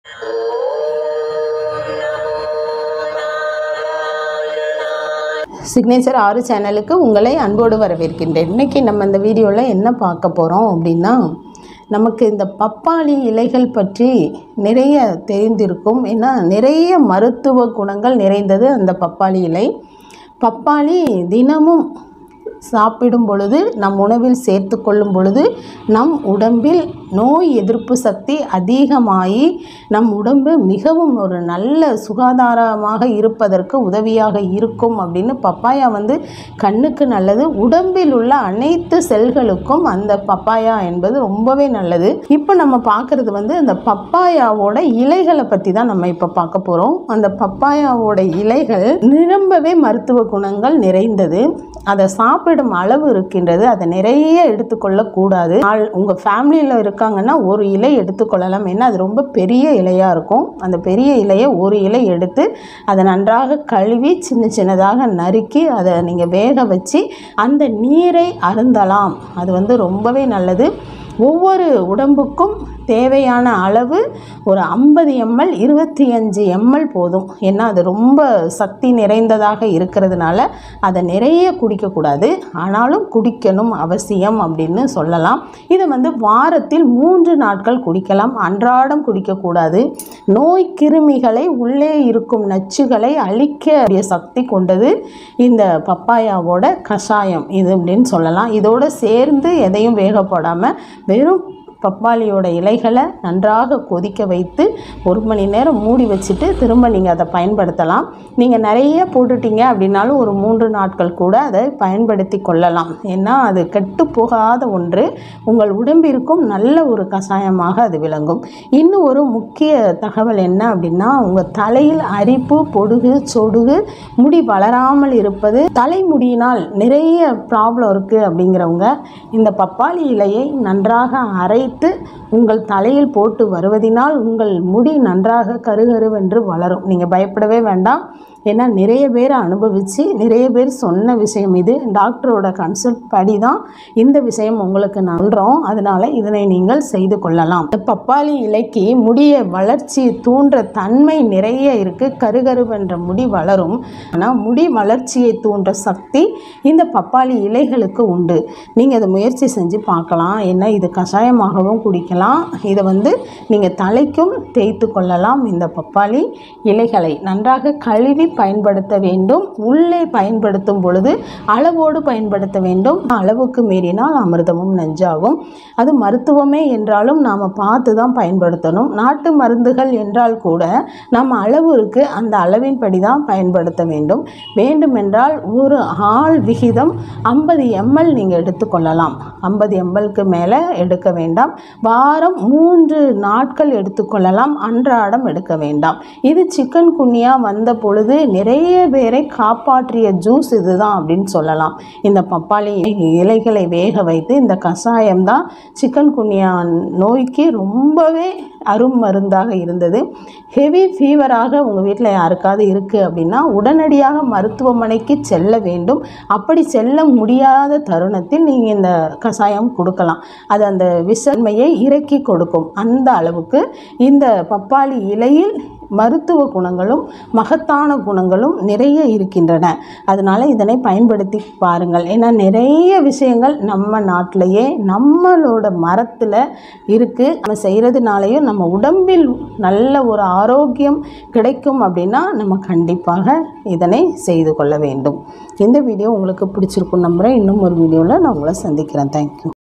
signature ஆறு சேனலுக்கு உங்களை அன்போடு வரவேற்கின்றேன் இன்றைக்கி நம்ம இந்த வீடியோவில் என்ன பார்க்க போகிறோம் அப்படின்னா நமக்கு இந்த பப்பாளி இலைகள் பற்றி நிறைய தெரிந்திருக்கும் ஏன்னா நிறைய மருத்துவ குணங்கள் நிறைந்தது அந்த பப்பாளி இலை பப்பாளி தினமும் சாப்பிடும் பொழுது நம் உணவில் சேர்த்து கொள்ளும் பொழுது நம் உடம்பில் நோய் எதிர்ப்பு சக்தி அதிகமாகி நம் உடம்பு மிகவும் ஒரு நல்ல சுகாதாரமாக இருப்பதற்கு உதவியாக இருக்கும் அப்படின்னு பப்பாயா வந்து கண்ணுக்கு நல்லது உடம்பில் உள்ள அனைத்து செல்களுக்கும் அந்த பப்பாயா என்பது ரொம்பவே நல்லது இப்போ நம்ம பார்க்குறது வந்து அந்த பப்பாயாவோட இலைகளை பற்றி தான் நம்ம இப்போ பார்க்க போகிறோம் அந்த பப்பாயாவோட இலைகள் நிரம்பவே மருத்துவ குணங்கள் நிறைந்தது அதை சாப்பிடும் அளவு இருக்கின்றது அதை நிறைய எடுத்துக்கொள்ளக்கூடாது ஆள் உங்கள் ஃபேமிலியில் இருக்காங்கன்னா ஒரு இலை எடுத்துக்கொள்ளலாம் ஏன்னா அது ரொம்ப பெரிய இலையாக இருக்கும் அந்த பெரிய இலையை ஒரு இலை எடுத்து அதை நன்றாக கழுவி சின்ன சின்னதாக நறுக்கி அதை நீங்கள் வேக வச்சு அந்த நீரை அருந்தலாம் அது வந்து ரொம்பவே நல்லது ஒவ்வொரு உடம்புக்கும் தேவையான அளவு ஒரு ஐம்பது எம்எல் இருபத்தி அஞ்சு எம்எல் போதும் ஏன்னா அது ரொம்ப சக்தி நிறைந்ததாக இருக்கிறதுனால அதை நிறைய குடிக்கக்கூடாது ஆனாலும் குடிக்கணும் அவசியம் அப்படின்னு சொல்லலாம் இதை வந்து வாரத்தில் மூன்று நாட்கள் குடிக்கலாம் அன்றாடம் குடிக்கக்கூடாது நோய் கிருமிகளை உள்ளே இருக்கும் நச்சுகளை அழிக்க சக்தி கொண்டது இந்த பப்பாயாவோட கஷாயம் இது அப்படின்னு சொல்லலாம் இதோட சேர்ந்து எதையும் வேக போடாமல் வெறும் பப்பாளியோட இலைகளை நன்றாக கொதிக்க வைத்து ஒரு மணி நேரம் மூடி வச்சுட்டு திரும்ப நீங்கள் அதை பயன்படுத்தலாம் நீங்கள் நிறைய போட்டுட்டீங்க அப்படின்னாலும் ஒரு மூன்று நாட்கள் கூட அதை பயன்படுத்தி கொள்ளலாம் ஏன்னா அது கெட்டு போகாத ஒன்று உங்கள் உடம்பிற்கும் நல்ல ஒரு கஷாயமாக அது விளங்கும் இன்னும் ஒரு முக்கிய தகவல் என்ன அப்படின்னா உங்கள் தலையில் அரிப்பு பொடுகு சொடுகு முடி வளராமல் இருப்பது தலைமுடியினால் நிறைய ப்ராப்ளம் இருக்குது அப்படிங்கிறவங்க இந்த பப்பாளி இலையை நன்றாக அரை வைத்து உங்கள் தலையில் போட்டு வருவதினால் உங்கள் முடி நன்றாக கருகருவென்று வளரும் நீங்கள் பயப்படவே வேண்டாம் ஏன்னா நிறைய பேர் அனுபவித்து நிறைய பேர் சொன்ன விஷயம் இது டாக்டரோட கன்சல்ட் படி தான் இந்த விஷயம் உங்களுக்கு நல்றோம் அதனால் இதனை நீங்கள் செய்து கொள்ளலாம் இந்த பப்பாளி இலைக்கு முடிய வளர்ச்சி தூண்டுற தன்மை நிறைய இருக்குது கருகருவென்ற முடி வளரும் ஆனால் முடி வளர்ச்சியை தூண்டுற சக்தி இந்த பப்பாளி இலைகளுக்கு உண்டு நீங்கள் அதை முயற்சி செஞ்சு பார்க்கலாம் ஏன்னா இது கஷாயமாகவும் குடிக்கலாம் இதை வந்து நீங்கள் தலைக்கும் தேய்த்து கொள்ளலாம் இந்த பப்பாளி இலைகளை நன்றாக கழுவி பயன்படுத்த வேண்டும் உள்ளே பயன்படுத்தும் பொழுது அளவோடு பயன்படுத்த வேண்டும் அளவுக்கு மீறினால் அமிர்தமும் நெஞ்சாகும் அது மருத்துவமே என்றாலும் நாம் பார்த்து தான் பயன்படுத்தணும் நாட்டு மருந்துகள் என்றால் கூட நம்ம அளவுக்கு அந்த அளவின்படி தான் பயன்படுத்த வேண்டும் வேண்டுமென்றால் ஒரு ஆள் விகிதம் ஐம்பது எம்எல் நீங்கள் எடுத்துக்கொள்ளலாம் ஐம்பது எம்எல்க்கு மேலே எடுக்க வேண்டாம் வாரம் மூன்று நாட்கள் எடுத்துக்கொள்ளலாம் அன்றாடம் எடுக்க வேண்டாம் இது சிக்கன் குன்னியா வந்த பொழுது நிறைய பேரை காப்பாற்றிய ஜூஸ் இதுதான் அப்படின்னு சொல்லலாம் இந்த பப்பாளி இலைகளை வேக வைத்து இந்த கஷாயம் தான் சிக்கன் குன்னியா நோய்க்கு ரொம்பவே அருமருந்தாக இருந்தது ஹெவி ஃபீவராக உங்கள் வீட்டில் யாருக்காவது இருக்குது அப்படின்னா உடனடியாக மருத்துவமனைக்கு செல்ல வேண்டும் அப்படி செல்ல முடியாத தருணத்தில் நீங்கள் இந்த கஷாயம் கொடுக்கலாம் அது அந்த விஷன்மையை இறக்கி கொடுக்கும் அந்த அளவுக்கு இந்த பப்பாளி இலையில் மருத்துவ குணங்களும் மகத்தான குணங்களும் நிறைய இருக்கின்றன அதனால் இதனை பயன்படுத்தி பாருங்கள் ஏன்னா நிறைய விஷயங்கள் நம்ம நாட்டிலையே நம்மளோட மரத்தில் இருக்குது நம்ம செய்கிறதுனாலையும் நம்ம உடம்பில் நல்ல ஒரு ஆரோக்கியம் கிடைக்கும் அப்படின்னா நம்ம கண்டிப்பாக இதனை செய்து கொள்ள வேண்டும் இந்த வீடியோ உங்களுக்கு பிடிச்சிருக்கும் நம்புகிறேன் இன்னும் ஒரு வீடியோவில் நான் உங்களை சந்திக்கிறேன் தேங்க்யூ